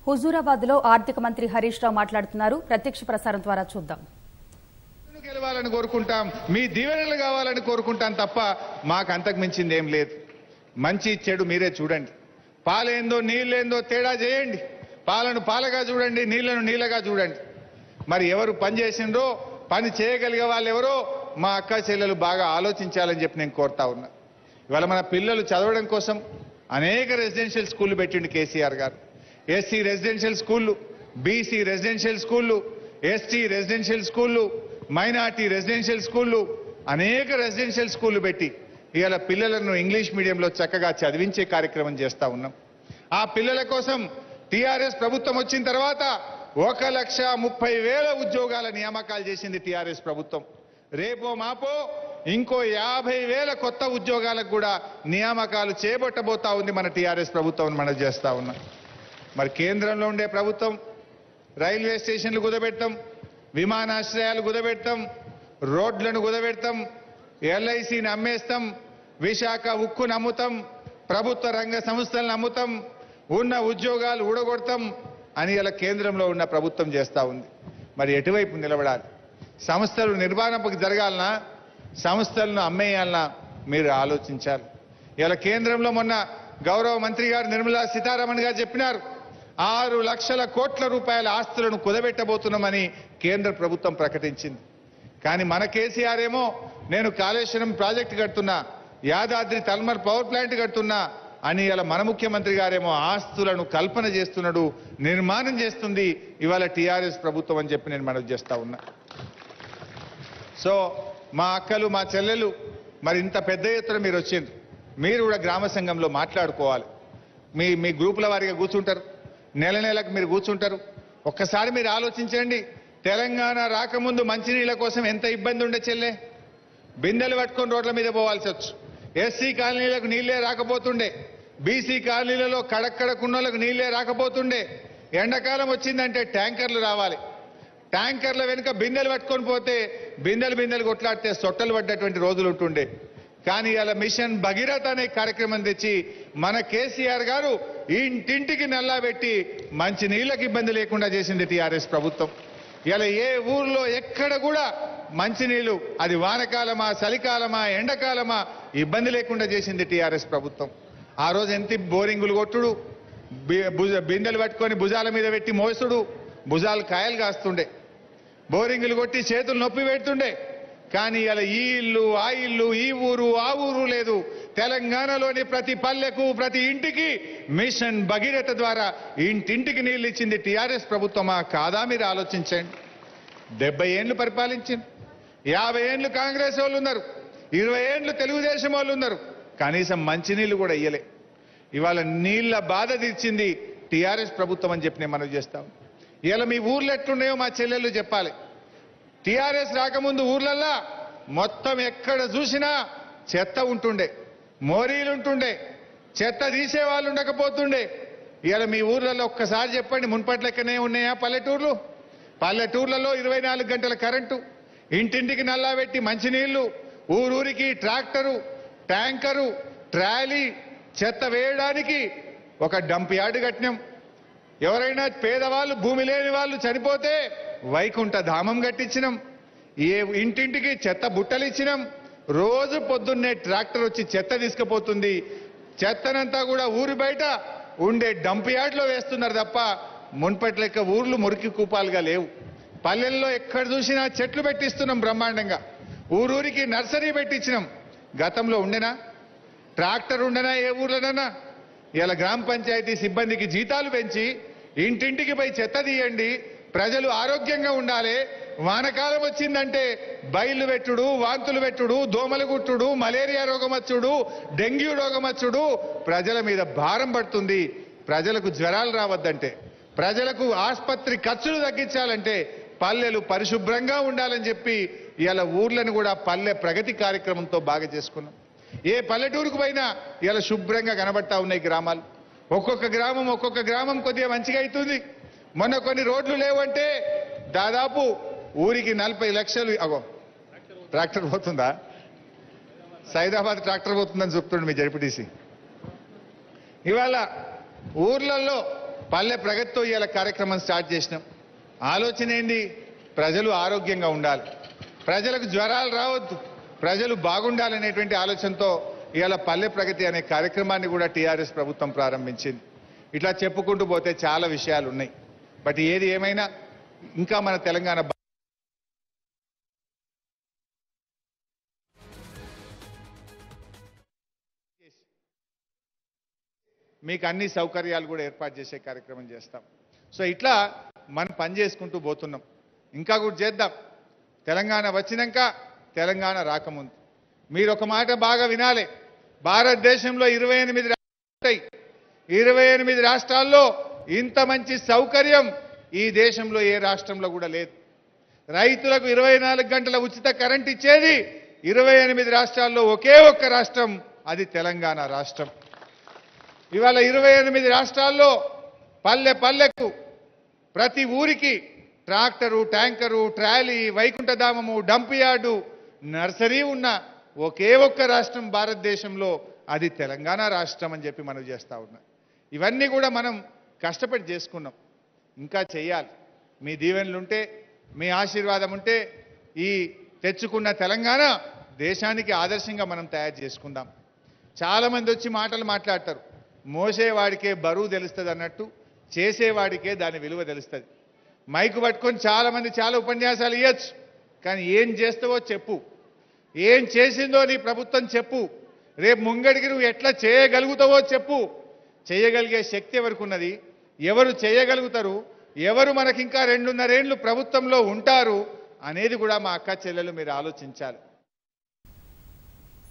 హుజూరాబాద్ లో ఆర్థిక మంత్రి హరీష్ రావు మాట్లాడుతున్నారు ప్రత్యక్ష ప్రసారం ద్వారా చూద్దాం నేను గెలవాలని కోరుకుంటాం మీ దీవెనలు కావాలని కోరుకుంటాం తప్ప మాకు అంతకు మించింది ఏం లేదు మంచి చెడు మీరే చూడండి పాలేందో నీళ్ళేందో తేడా చేయండి పాలను పాలగా చూడండి నీళ్లను నీళ్ళగా చూడండి మరి ఎవరు పని చేసిండ్రో పని చేయగలిగే వాళ్ళు ఎవరో మా అక్క చెల్లెలు బాగా ఆలోచించాలని చెప్పి నేను కోరుతా ఉన్నా ఇవాళ మన పిల్లలు చదవడం కోసం అనేక రెసిడెన్షియల్ స్కూళ్ళు పెట్టిండు కేసీఆర్ గారు ఎస్సీ రెసిడెన్షియల్ స్కూళ్ళు బీసీ రెసిడెన్షియల్ స్కూళ్ళు ఎస్టీ రెసిడెన్షియల్ స్కూళ్ళు మైనార్టీ రెసిడెన్షియల్ స్కూళ్ళు అనేక రెసిడెన్షియల్ స్కూళ్ళు పెట్టి ఇవాళ పిల్లలను ఇంగ్లీష్ మీడియంలో చక్కగా చదివించే కార్యక్రమం చేస్తా ఉన్నాం ఆ పిల్లల కోసం టీఆర్ఎస్ ప్రభుత్వం వచ్చిన తర్వాత ఒక లక్ష ముప్పై వేల ఉద్యోగాల నియామకాలు చేసింది టీఆర్ఎస్ ప్రభుత్వం రేపో మాపో ఇంకో యాభై వేల కొత్త ఉద్యోగాలకు కూడా నియామకాలు చేపట్టబోతా ఉంది మన టీఆర్ఎస్ ప్రభుత్వం మనం చేస్తా ఉన్నాం మరి కేంద్రంలో ఉండే ప్రభుత్వం రైల్వే స్టేషన్లు కుదబెడతాం విమానాశ్రయాలు కుదబెడతాం రోడ్లను కుదబెడతాం ఎల్ఐసిని అమ్మేస్తాం విశాఖ ఉక్కును అమ్ముతాం ప్రభుత్వ రంగ సంస్థలను అమ్ముతాం ఉన్న ఉద్యోగాలు ఊడగొడతాం అని ఇలా కేంద్రంలో ఉన్న ప్రభుత్వం చేస్తా ఉంది మరి ఎటువైపు నిలబడాలి సంస్థలు నిర్వహణకు జరగాలనా సంస్థలను అమ్మేయాలనా మీరు ఆలోచించాలి ఇలా కేంద్రంలో మొన్న గౌరవ మంత్రి గారు నిర్మలా సీతారామన్ గారు చెప్పినారు ఆరు లక్షల కోట్ల రూపాయల ఆస్తులను కుదబెట్టబోతున్నామని కేంద్ర ప్రభుత్వం ప్రకటించింది కానీ మన కేసీఆర్ ఏమో నేను కాళేశ్వరం ప్రాజెక్టు కడుతున్నా యాదాద్రి తల్మర్ పవర్ ప్లాంట్ కడుతున్నా అని ఇలా మన ముఖ్యమంత్రి గారేమో ఆస్తులను కల్పన చేస్తున్నాడు నిర్మాణం చేస్తుంది ఇవాళ టీఆర్ఎస్ ప్రభుత్వం అని చెప్పి నేను మనవి చేస్తా ఉన్నా సో మా అక్కలు మా చెల్లెలు మరి ఇంత పెద్ద ఎత్తున మీరు వచ్చిండ్రు మీరు కూడా గ్రామ సంఘంలో మాట్లాడుకోవాలి మీ మీ గ్రూపుల వారిగా కూర్చుంటారు నెల నెలకు మీరు కూర్చుంటారు ఒక్కసారి మీరు ఆలోచించండి తెలంగాణ రాకముందు మంచినీళ్ళ కోసం ఎంత ఇబ్బంది ఉండే చెల్లె బిందెలు పట్టుకొని రోడ్ల మీద పోవాల్సి వచ్చు ఎస్సీ కాలనీలకు నీళ్లే రాకపోతుండే బీసీ కాలనీలలో కడక్కడకున్నోళ్ళకు నీళ్లే రాకపోతుండే ఎండాకాలం వచ్చిందంటే ట్యాంకర్లు రావాలి ట్యాంకర్ల వెనుక బిందెలు పట్టుకొని పోతే బిందెలు బిందెలు కొట్లాడితే సొట్టలు పడ్డటువంటి రోజులు ఉంటుండే కానీ ఇలా మిషన్ భగీరథ అనే కార్యక్రమం తెచ్చి మన కేసీఆర్ గారు ఇంటింటికి నల్లా పెట్టి మంచి నీళ్ళకి ఇబ్బంది లేకుండా చేసింది టీఆర్ఎస్ ప్రభుత్వం ఇలా ఏ ఊర్లో ఎక్కడ కూడా మంచినీళ్ళు అది వానకాలమా చలికాలమా ఎండాకాలమా ఇబ్బంది లేకుండా చేసింది టీఆర్ఎస్ ప్రభుత్వం ఆ రోజు ఎంత బోరింగులు కొట్టుడు బి- భుజ- బిందెలు పట్టుకొని భుజాల మీద పెట్టి మోసుడు భుజాలు కాయలు కాస్తుండే బోరింగులు కొట్టి చేతులు నొప్పి పెడుతుండే కానీ ఇలా ఈ ఇల్లు ఆ ఇల్లు ఈ ఊరు ఆ ఊరు లేదు తెలంగాణలోని ప్రతి పల్లెకు ప్రతి ఇంటికి మిషన్ భగీరథ ద్వారా ఇంటింటికి నీళ్ళు ఇచ్చింది టీఆర్ఎస్ ప్రభుత్వమా కాదా మీరు ఆలోచించండి డెబ్బై ఏండ్లు పరిపాలించింది యాభై ఏండ్లు కాంగ్రెస్ వాళ్ళు ఉన్నారు ఇరవై ఏండ్లు తెలుగుదేశం వాళ్ళు ఉన్నారు కనీసం మంచినీళ్ళు కూడా ఇయ్యలే ఇవాళ నీళ్ల బాధ తీర్చింది టీఆర్ఎస్ ప్రభుత్వం అని చెప్పి నేను మనవి చేస్తాం ఇవాళ మీ ఊర్లు ఎట్లున్నాయో మా చెల్లెళ్ళు చెప్పాలి టీఆర్ఎస్ రాకముందు ఊర్లల్లా మొత్తం ఎక్కడ చూసినా చెత్త ఉంటుండే మోరీలు ఉంటుండే చెత్త తీసే వాళ్ళు ఉండకపోతుండే ఇవాళ మీ ఊర్లలో ఒక్కసారి చెప్పండి మున్పట్లెక్కనే ఉన్నాయా పల్లెటూర్లు పల్లెటూర్లలో ఇరవై నాలుగు గంటల కరెంటు ఇంటింటికి నల్లా పెట్టి మంచినీళ్లు ఊరూరికి ట్రాక్టరు ట్యాంకరు ట్రాలీ చెత్త వేయడానికి ఒక డంప్ యార్డు కట్టినాం ఎవరైనా పేదవాళ్ళు భూమి లేని వాళ్ళు చనిపోతే వైకుంఠ ధామం కట్టించినాం ఏ ఇంటింటికి చెత్త బుట్టలు ఇచ్చినాం రోజు పొద్దున్నే ట్రాక్టర్ వచ్చి చెత్త తీసుకుపోతుంది చెత్తనంతా కూడా ఊరి బయట ఉండే డంప్ యార్డ్లో వేస్తున్నారు తప్ప మున్పటి లెక్క ఊర్లు మురికి కూపాలుగా లేవు పల్లెల్లో ఎక్కడ చూసినా చెట్లు పెట్టిస్తున్నాం బ్రహ్మాండంగా ఊరూరికి నర్సరీ పెట్టించినాం గతంలో ఉండేనా ట్రాక్టర్ ఉండనా ఏ ఊర్లోనన్నా ఇలా గ్రామ పంచాయతీ సిబ్బందికి జీతాలు పెంచి ఇంటింటికి పోయి చెత్త తీయండి ప్రజలు ఆరోగ్యంగా ఉండాలి వానకాలం వచ్చిందంటే బయలు పెట్టుడు వాంతులు పెట్టుడు దోమలు గుట్టుడు మలేరియా రోగం వచ్చుడు డెంగ్యూ రోగం వచ్చుడు ప్రజల మీద భారం పడుతుంది ప్రజలకు జ్వరాలు రావద్దంటే ప్రజలకు ఆసుపత్రి ఖర్చులు తగ్గించాలంటే పల్లెలు పరిశుభ్రంగా ఉండాలని చెప్పి ఇలా ఊర్లను కూడా పల్లె ప్రగతి కార్యక్రమంతో బాగా చేసుకున్నాం ఏ పల్లెటూరుకు పోయినా ఇలా శుభ్రంగా కనబడతా ఉన్నాయి గ్రామాలు ఒక్కొక్క గ్రామం ఒక్కొక్క గ్రామం కొద్దిగా మంచిగా అవుతుంది మొన్న కొన్ని రోడ్లు లేవంటే దాదాపు ఊరికి నలభై లక్షలు అగో ట్రాక్టర్ పోతుందా సైదాబాద్ ట్రాక్టర్ పోతుందని చెప్తుండే మీ జడ్పీటీసీ ఇవాళ ఊర్లలో పల్లె ప్రగతితో ఇవాళ కార్యక్రమం స్టార్ట్ చేసినాం ఆలోచన ఏంది ప్రజలు ఆరోగ్యంగా ఉండాలి ప్రజలకు జ్వరాలు రావద్దు ప్రజలు బాగుండాలనేటువంటి ఆలోచనతో ఇవాళ పల్లె ప్రగతి అనే కార్యక్రమాన్ని కూడా టీఆర్ఎస్ ప్రభుత్వం ప్రారంభించింది ఇట్లా చెప్పుకుంటూ పోతే చాలా విషయాలు ఉన్నాయి బట్ ఏది ఏమైనా ఇంకా మన తెలంగాణ బ- మీకు అన్ని సౌకర్యాలు కూడా ఏర్పాటు చేసే కార్యక్రమం చేస్తాం సో ఇట్లా మనం పని చేసుకుంటూ పోతున్నాం ఇంకా కూడా చేద్దాం తెలంగాణ వచ్చినాక తెలంగాణ రాకముందు మీరు ఒక మాట బాగా వినాలి భారతదేశంలో ఇరవై ఎనిమిది ఉంటాయి ఇరవై ఎనిమిది రాష్ట్రాల్లో ఇంత మంచి సౌకర్యం ఈ దేశంలో ఏ రాష్ట్రంలో కూడా లేదు రైతులకు ఇరవై నాలుగు గంటల ఉచిత కరెంట్ ఇచ్చేది ఇరవై ఎనిమిది రాష్ట్రాల్లో ఒకే ఒక్క రాష్ట్రం అది తెలంగాణ రాష్ట్రం ఇవాళ ఇరవై ఎనిమిది రాష్ట్రాల్లో పల్లె పల్లెకు ప్రతి ఊరికి ట్రాక్టరు ట్యాంకరు ట్రాలీ వైకుంఠధామము డంప్ యార్డు నర్సరీ ఉన్న ఒకే ఒక్క రాష్ట్రం భారతదేశంలో అది తెలంగాణ రాష్ట్రం అని చెప్పి మనం చేస్తా ఉన్నాం ఇవన్నీ కూడా మనం కష్టపడి చేసుకున్నాం ఇంకా చెయ్యాలి మీ దీవెనలుంటే మీ ఆశీర్వాదం ఉంటే ఈ తెచ్చుకున్న తెలంగాణ దేశానికి ఆదర్శంగా మనం తయారు చేసుకుందాం చాలా మంది వచ్చి మాటలు మాట్లాడతారు మోసేవాడికే బరువు తెలుస్తుంది అన్నట్టు చేసేవాడికే దాని విలువ తెలుస్తుంది మైకు పట్టుకొని చాలా మంది చాలా ఉపన్యాసాలు ఇవ్వచ్చు కానీ ఏం చేస్తావో చెప్పు ఏం చేసిందో నీ ప్రభుత్వం చెప్పు రేపు ముంగడికి నువ్వు ఎట్లా చేయగలుగుతావో చెప్పు చేయగలిగే శక్తి ఎవరికి ఉన్నది ఎవరు చేయగలుగుతారు ఎవరు మనకి ఇంకా రెండున్నరేండ్లు ప్రభుత్వంలో ఉంటారు అనేది కూడా మా అక్క చెల్లెలు మీరు ఆలోచించాలి